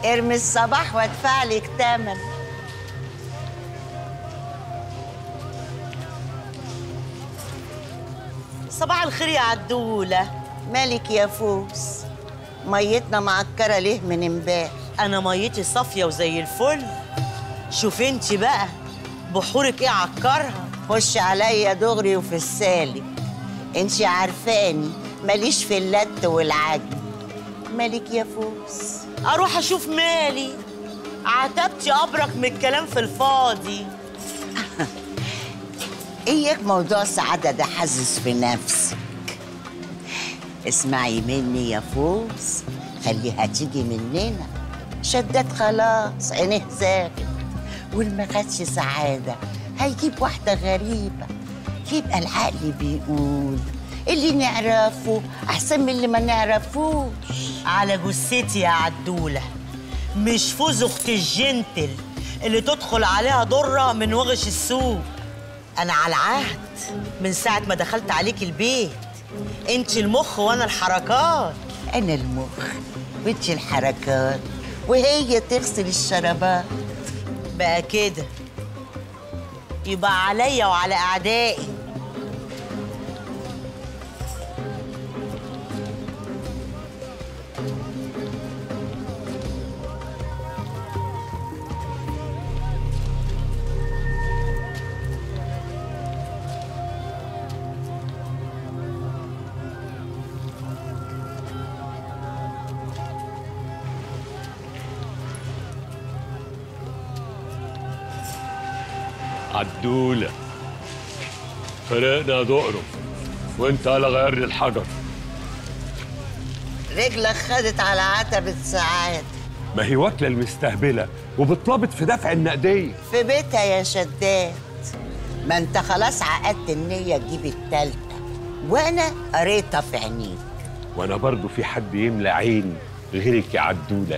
ارمي الصباح وادفع لك تمن صباح الخير يا عدولة مالك يا فوز ميتنا معكرة ليه من امبارح انا ميتي صافيه وزي الفل شوف انت بقى بحورك ايه عكرها خش عليا دغري وفي السالك انت عارفاني ماليش في اللت والعجن مالك يا فوز اروح اشوف مالي عتبتي ابرك من الكلام في الفاضي اياك موضوع سعادة ده حزز في نفسك اسمعي مني يا فوز خليها تيجي مننا شدت خلاص عينيه زاغت واللي ما خدش سعادة هيجيب واحدة غريبة يبقى العقل بيقول اللي نعرفه أحسن من اللي ما نعرفوش على جثتي يا عدوله مش فوز اخت الجنتل اللي تدخل عليها ضره من وغش السوق انا على العهد من ساعه ما دخلت عليك البيت انت المخ وانا الحركات أنا المخ وانت الحركات وهي تغسل الشرابات بقى كده يبقى عليا وعلى اعدائي عدولة فرقنا دقره وانت على غير لي الحجر رجلك خدت على عتبة سعادة ما هي واكله المستهبله وبتلابط في دفع النقديه في بيتها يا شداد ما انت خلاص عقدت النية تجيب التالتة وانا قريتها في عينيك وانا برضو في حد يملى عيني غيرك يا عدوله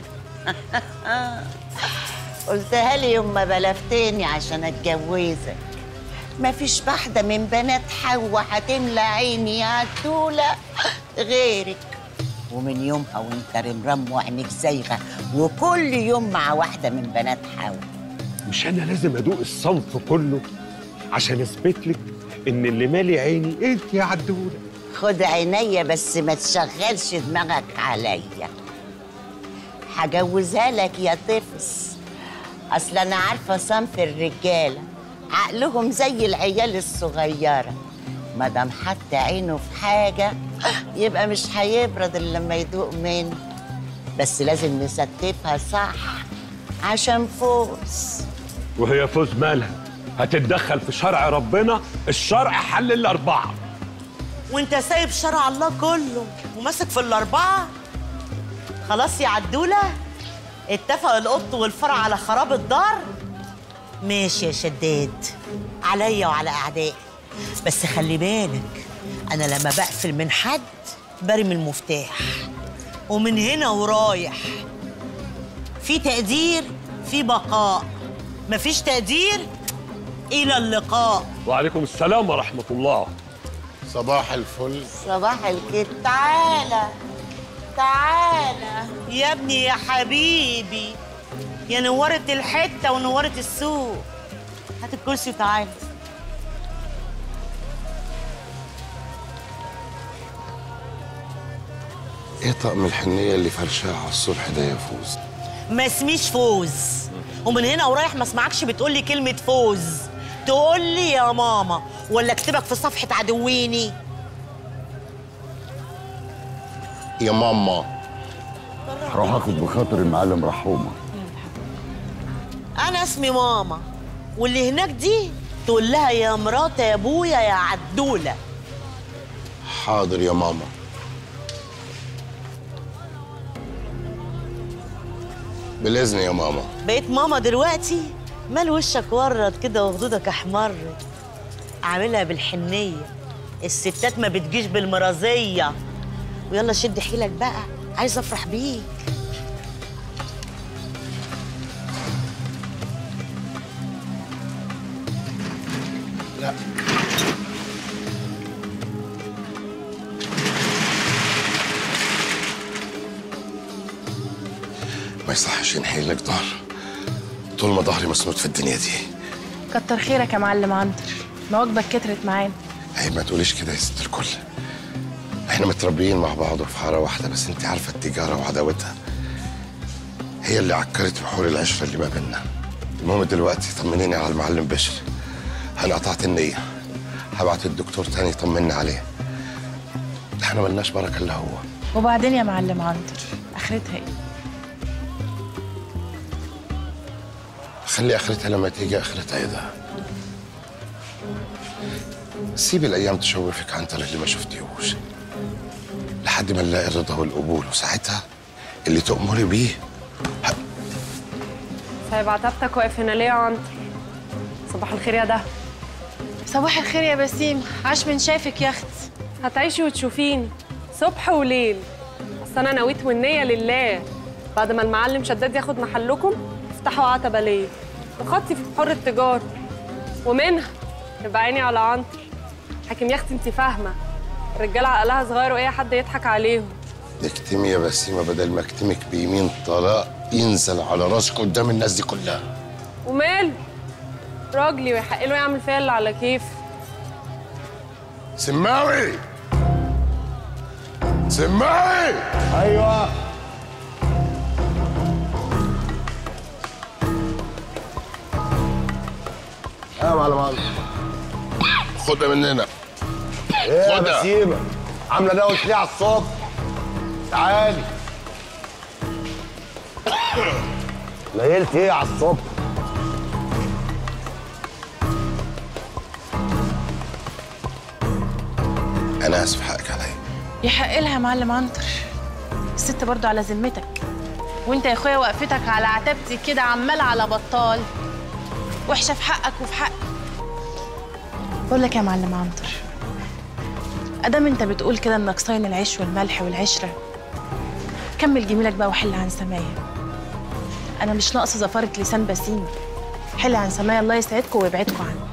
قلتها لي يوم ما بلفتني عشان اتجوزك مفيش واحدة من بنات حواء هتملى عيني يا عدولة غيرك ومن يومها وانت رمرم وعينيك زايغة وكل يوم مع واحدة من بنات حواء مش انا لازم ادوق الصنف كله عشان اثبت لك ان اللي مالي عيني انت يا عدوله خد عينيا بس ما تشغلش دماغك عليا هجوزها لك يا طفس اصل انا عارفه صنف الرجاله عقلهم زي العيال الصغيره ما دام حط عينه في حاجه يبقى مش هيبرد الا لما يدوق منه بس لازم نستفها صح عشان فوز وهي فوز مالها هتتدخل في شرع ربنا الشرع حل الاربعه وانت سايب شرع الله كله وماسك في الاربعه خلاص يا عدوله اتفق القط والفرع على خراب الدار ماشي يا شداد عليا وعلى اعدائي بس خلي بالك انا لما بقفل من حد برمي المفتاح ومن هنا ورايح في تقدير في بقاء مفيش تقدير الى اللقاء وعليكم السلام ورحمه الله صباح الفل صباح الكت تعالى تعالى يا ابني يا حبيبي يا نورت الحته ونورت السوق هات الكرسي وتعالى ايه طقم الحنيه اللي فرشاه على الصبح ده يا فوز ما اسميش فوز ومن هنا ورايح ما اسمعكش بتقول لي كلمه فوز تقول لي يا ماما ولا اكتبك في صفحه عدويني يا ماما هروح اخد بخاطر المعلم رحومه انا اسمي ماما واللي هناك دي تقول لها يا مرات يا ابويا يا عدوله حاضر يا ماما بالاذن يا ماما بقيت ماما دلوقتي مال وشك ورد كده وخدودك احمرت اعملها بالحنيه الستات ما بتجيش بالمرازيه ويلا شد حيلك بقى عايزه افرح بيك لا ما يصحش ينحيل لك ظهر طول ما ظهري مسنود في الدنيا دي كتر خيرك يا معلم عنتر مواجبك كترت معانا عيب ما تقوليش كده يا ست الكل احنا متربيين مع بعض وفي حاره واحده بس انت عارفه التجاره وعداوتها هي اللي عكرت بحور العشره اللي ما بيننا المهم دلوقتي طمنيني على المعلم بشر انا قطعت النيه هبعت الدكتور تاني يطمنا عليه احنا ملناش بركه الا هو وبعدين يا معلم عنتر اخرتها ايه خلي اخرتها لما تيجي اخرتها ايه ده سيب الايام تشوفك عن طريق اللي ما شفتيهوش لحد ما نلاقي الرضا والقبول وساعتها اللي تؤمري بيه طيب عتبتك واقف هنا ليه يا عنتر صباح الخير يا ده صباح الخير يا بسيم عاش من شايفك يا اخت هتعيشي وتشوفيني صبح وليل اصل انا نويت والنيه لله بعد ما المعلم شداد ياخد محلكم افتحوا عتبه ليا بخطي في بحور التجاره ومنها يبقى عيني على عنتر حاكم يا اختي انت فاهمه الرجاله عقلها صغير واي حد يضحك عليهم اكتمي يا بسيمه بدل ما اكتمك بيمين طلاق ينزل على راسك قدام الناس دي كلها وماله راجلي ويحق له يعمل فيا اللي على كيفه سماوي سماوي ايوه ايه يا معلم عمرو خدها مننا ايه يا خدها. بسيمه عامله دوش ليه على الصبح تعالي ليلت ايه على الصبح انا اسف حقك عليا يحق لها يا معلم عنتر الست برضو على ذمتك وانت يا اخويا وقفتك على عتبتي كده عمال على بطال وحشه في حقك وفي حقي بقول لك يا معلم عنتر ادام انت بتقول كده انك صاين العيش والملح والعشره كمل جميلك بقى وحل عن سمايا انا مش ناقصه زفاره لسان بسيم حل عن سمايا الله يسعدكم ويبعدكم عني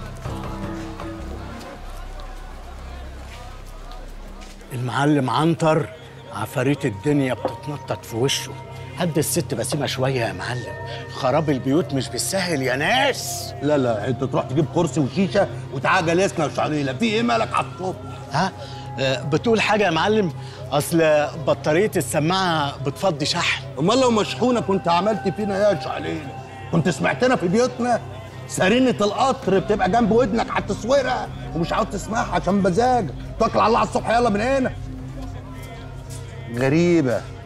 المعلم عنتر عفاريت الدنيا بتتنطط في وشه هد الست بسيمه شويه يا معلم خراب البيوت مش بالسهل يا ناس لا لا انت تروح تجيب كرسي وشيشه وتعالى جلسنا وشعليله في ايه مالك على الصبح ها آه، بتقول حاجه يا معلم اصل بطاريه السماعه بتفضي شحن امال لو مشحونه كنت عملت فينا ايه يا شعليله كنت سمعتنا في بيوتنا سرينة القطر بتبقى جنب ودنك هتصورها ومش عاوز تسمعها عشان مزاجك توكل على الله على الصبح يلا من هنا غريبة